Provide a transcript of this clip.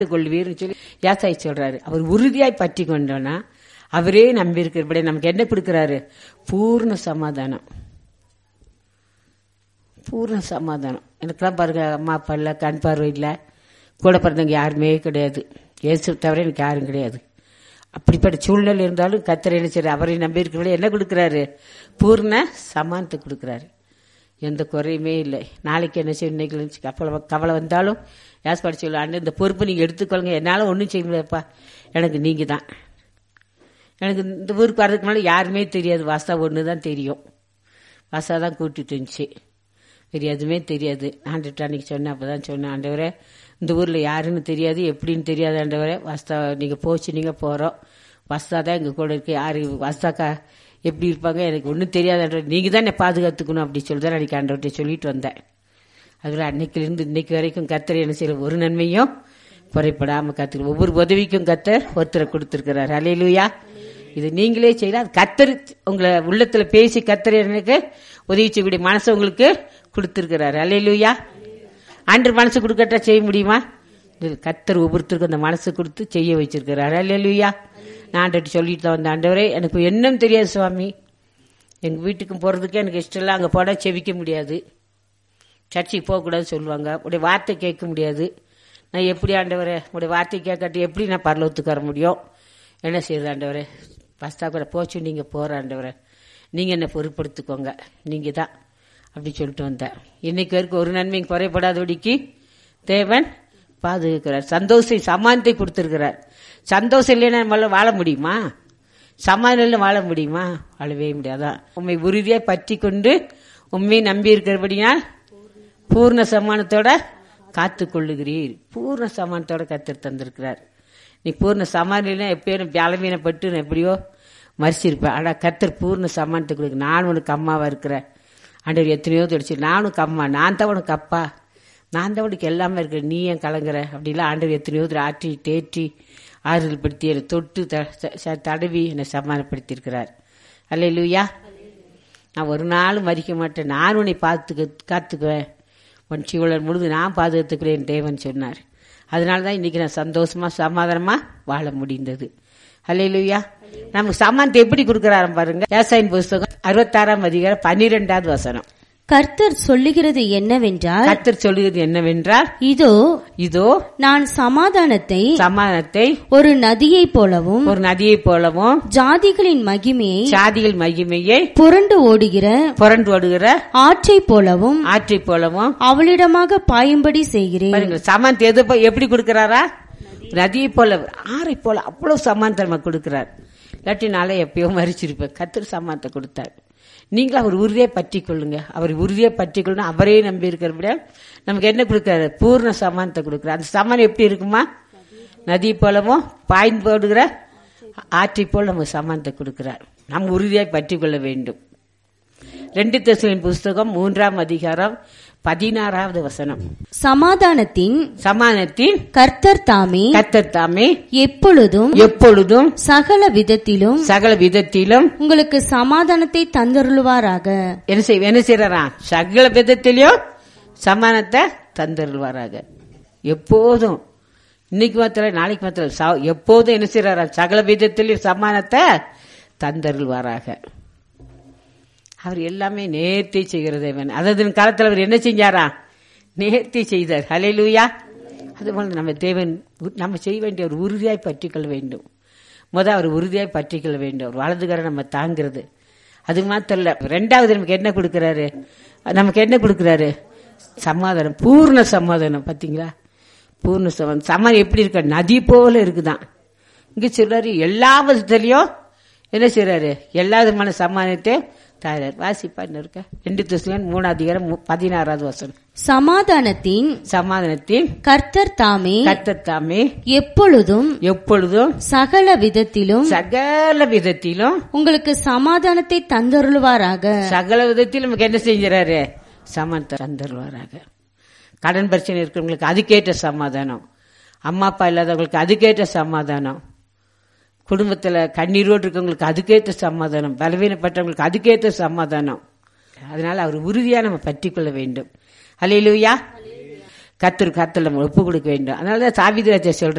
கொள்வீர்னு சொல்லி யாசாய் சொல்றாரு அவர் உறுதியாய் பற்றி கொண்டோன்னா அவரே நம்பி இருக்கிறபடி நமக்கு என்ன கொடுக்கிறாரு பூர்ண சமாதானம் பூர்ண சமாதானம் எனக்கெல்லாம் பாருங்க அம்மா அப்பா இல்லை கண் பார்வை இல்லை கூட பிறந்தவங்க யாருமே கிடையாது இயேசு தவிர எனக்கு யாரும் கிடையாது அப்படிப்பட்ட சூழ்நிலை இருந்தாலும் கத்தரை என்ன செய்யறாரு அவரை நம்பி இருக்கிறவங்களே என்ன கொடுக்குறாரு பூர்ண சமானத்தை கொடுக்குறாரு எந்த குறையுமே இல்லை நாளைக்கு என்ன செய்யும் இன்னைக்கு நினைச்சு கவலை கவலை வந்தாலும் யாஸ் படிச்சு அண்ணன் இந்த பொறுப்பை நீங்கள் எடுத்துக்கொள்ளுங்க என்னால் ஒன்றும் செய்ய முடியாதுப்பா எனக்கு நீங்கள் தான் எனக்கு இந்த ஊருக்கு வர்றதுக்கு முன்னாடி யாருமே தெரியாது வாசா ஒன்று தான் தெரியும் வாசா தான் கூட்டிட்டு இருந்துச்சு வேறு எதுவுமே தெரியாது ஆண்டுட்டு அன்னைக்கு சொன்னேன் அப்போ தான் சொன்னேன் ஆண்டவரே இந்த ஊரில் யாருன்னு தெரியாது எப்படின்னு தெரியாது ஆண்டவரே வாஸ்தா நீங்கள் போச்சு நீங்கள் போகிறோம் வஸ்தா தான் எங்கள் கூட இருக்கு யாரு வஸ்தாக்கா எப்படி இருப்பாங்க எனக்கு ஒன்றும் தெரியாது ஆண்டவர் நீங்கள் தான் என்னை பாதுகாத்துக்கணும் அப்படி சொல்லி தான் அன்றைக்கி ஆண்டவர்கிட்ட சொல்லிட்டு வந்தேன் அதில் அன்னைக்கிலிருந்து இன்னைக்கு வரைக்கும் கத்தர் என்ன செய்யற ஒரு நன்மையும் குறைப்படாமல் கத்துக்க ஒவ்வொரு உதவிக்கும் கத்தர் ஒருத்தரை கொடுத்துருக்கிறார் அலையிலுயா இது நீங்களே செய்யலாம் அது கத்தர் உங்களை உள்ளத்துல பேசி கத்தர் எனக்கு உதவி செய்யக்கூடிய மனசை உங்களுக்கு கொடுத்துருக்கிறாரு அலையிலுயா ஆண்டு மனசு கொடுக்கட்டா செய்ய முடியுமா இது கத்தர் ஒவ்வொருத்தருக்கும் அந்த மனசு கொடுத்து செய்ய வச்சிருக்கிறாரு அலையிலுயா நான் ஆண்டர்கிட்ட சொல்லிட்டு தான் வந்த ஆண்டவரே எனக்கு என்னன்னு தெரியாது சுவாமி எங்க வீட்டுக்கும் போறதுக்கு எனக்கு இஷ்டம் இல்லை அங்கே போட செவிக்க முடியாது சர்ச்சுக்கு போகக்கூடாதுன்னு சொல்லுவாங்க உடைய வார்த்தை கேட்க முடியாது நான் எப்படி ஆண்டவரே உடைய வார்த்தை கேட்காட்டி எப்படி நான் பரலோகத்துக்கு வர முடியும் என்ன செய்யுது ஆண்டவரே பஸ்தா கூட போச்சு நீங்கள் போகிற ஆண்டவரே நீங்கள் என்னை பொறுப்படுத்திக்கோங்க நீங்கள் தான் அப்படி சொல்லிட்டு வந்தேன் இன்னைக்கு வரைக்கும் ஒரு நன்மையும் குறைபடாதபடிக்கு தேவன் பாதுகாக்கிறார் சந்தோஷ சமானத்தை கொடுத்துருக்கிறார் சந்தோஷம் இல்லைன்னா நம்மளால வாழ முடியுமா சமாதானம் வாழ முடியுமா வாழவே முடியாதான் உண்மை உறுதியாக பற்றி கொண்டு உண்மையை நம்பி இருக்கிறபடினால் பூர்ண சமானத்தோட காத்து கொள்ளுகிறீர் பூர்ண சமானத்தோட கத்து தந்திருக்கிறார் நீ பூர்ண சமானம் எப்பயும் பலவீனப்பட்டு நான் எப்படியோ மறிச்சிருப்பேன் ஆனால் கத்தர் பூர்ண சமானத்தை கொடுக்கு நான் உனக்கு அம்மாவா இருக்கிறேன் ஆண்டவர் எத்தனையோ தொடிச்சு நானும் கம்மா நான் தான் உனக்கு அப்பா நான் தான் உனக்கு எல்லாமே இருக்கிறேன் நீ ஏன் கலங்குற அப்படிலாம் ஆண்டவர் எத்தனையோ தடவை ஆற்றி தேற்றி ஆறுதல் படுத்தி என்னை தொட்டு த- ச- தடவி என்னை சமாதானப்படுத்தியிருக்கிறார் அல்ல லூயா நான் ஒரு நாளும் மறிக்க மாட்டேன் நான் உன்னை பார்த்துக்க காத்துக்குவேன் உன் சீவலர் முழுது நான் பாதுகாத்துக்கிறேன் தேவன் சொன்னார் அதனால தான் இன்னைக்கு நான் சந்தோஷமா சமாதானமா வாழ முடிந்தது அல்லையா நமக்கு சமானத்தை எப்படி கொடுக்கறாரு பாருங்க விவசாயின் புஸ்தகம் அறுபத்தாறாம் அதிகாரம் பன்னிரெண்டாவது வசனம் கர்த்தர் சொல்லுகிறது என்னவென்றால் கர்த்தர் சொல்லுகிறது என்னவென்றால் இதோ இதோ நான் சமாதானத்தை சமாதானத்தை ஒரு நதியைப் போலவும் ஒரு நதியைப் போலவும் ஜாதிகளின் மகிமையை சாதிகள் மகிமையை புரண்டு ஓடுகிற புரண்டு ஓடுகிற ஆற்றைப் போலவும் ஆற்றைப் போலவும் அவளிடமாக பாயும்படி செய்கிறேன் பாருங்க சமானத்தை எது போ- எப்படி கொடுக்கறாரா நதியை போல ஆறை போல அவ்வளவு சமானத்தை நமக்கு கொடுக்கிறார் இல்லாட்டி நாளே எப்பயோ மறிச்சிருப்பேன் கத்தர் சமானத்தை கொடுத்தார் நீங்களும் அவர் உறுதியை பற்றி கொள்ளுங்க அவர் உறுதியை பற்றி கொள்ளணும் அவரே நம்பி இருக்கிறபடியா நமக்கு என்ன கொடுக்கிறாரு பூர்ண சமானத்தை கொடுக்கிறார் அந்த சமானம் எப்படி இருக்குமா நதி போலவும் பாய்ந்து போடுகிற ஆற்றை போல் நமக்கு சமானத்தை கொடுக்கிறார் நம்ம உறுதியாய் பற்றி கொள்ள வேண்டும் ரெண்டு தெசலின் புஸ்தகம் மூன்றாம் அதிகாரம் பதினாறாவது வசனம் சமாதானத்தின் சமானத்தின் கர்த்தர் தாமே கத்தர் தாமே எப்பொழுதும் எப்பொழுதும் சகல விதத்திலும் சகல விதத்திலும் உங்களுக்கு சமாதானத்தை தந்தருளுவாராக என்ன செய் என்ன செய்யறா சகல விதத்திலும் சமானத்தை தந்தருள்வாராக எப்போதும் இன்னைக்கு மாத்திரம் நாளைக்கு மாத்திரம் ச- எப்போதும் என்ன செய்யறாரா சகல விதத்திலும் சமானத்தை தந்தருள்வாராக அவர் எல்லாமே நேர்த்தி செய்கிற தேவன் அதாவது காலத்தில் அவர் என்ன செஞ்சாரா நேர்த்தி செய்தார் ஹalleluya அதுபோல நம்ம தேவன் உ- நம்ம செய்ய வேண்டிய ஒரு உறுதியாய் பற்றிக்கொள்ள வேண்டும் முத அவர் உறுதியாய் பற்றிக்கொள்ள வேண்டும் ஒரு வலதுகரை நம்ம தாங்கிறது அது மாத்திரம் இல்ல ரெண்டாவது நமக்கு என்ன கொடுக்கறாரு நமக்கு என்ன கொடுக்கறாரு சமாதானம் பூர்ண சமாதானம் பாத்தீங்களா பூர்ண சமாதானம் சமாதானம் எப்படி இருக்க நதி போல இருக்குதான் இங்க சொல்றாரு எல்லா விதத்திலையும் என்ன செய்றாரு எல்லா விதமான சமாதானத்தை தாரார் வாசிப்பா இன்னும் இருக்க ரெண்டு திசுலன் மூணாவது அதிகாரம் மு- பதினாறாவது வசனம் சமாதானத்தின் சமாதானத்தின் கர்த்தர் தாமே கர்த்தர் தாமே எப்பொழுதும் எப்பொழுதும் சகல விதத்திலும் சகல விதத்திலும் உங்களுக்கு சமாதானத்தை தந்தருளுவாராக சகல விதத்திலும் நமக்கு என்ன செஞ்சுறாரு சமாதானத்தை தந்துருவாராக கடன் பிரச்சனை இருக்கிறவங்களுக்கு அதுக்கேற்ற சமாதானம் அம்மா அப்பா இல்லாதவங்களுக்கு அதுக்கேற்ற சமாதானம் குடும்பத்துல கண்ணீரோடு இருக்கவங்களுக்கு அதுக்கேற்ற சமாதானம் பலவீனப்பட்டவங்களுக்கு அதுக்கேற்ற சமாதானம் அதனால அவர் உறுதியா நம்ம பற்றி கொள்ள வேண்டும் அலையிலுயா கத்தர் கத்தில் நம்ம ஒப்பு கொடுக்க வேண்டும் அதனால தான் சாவிதிராஜா சொல்ற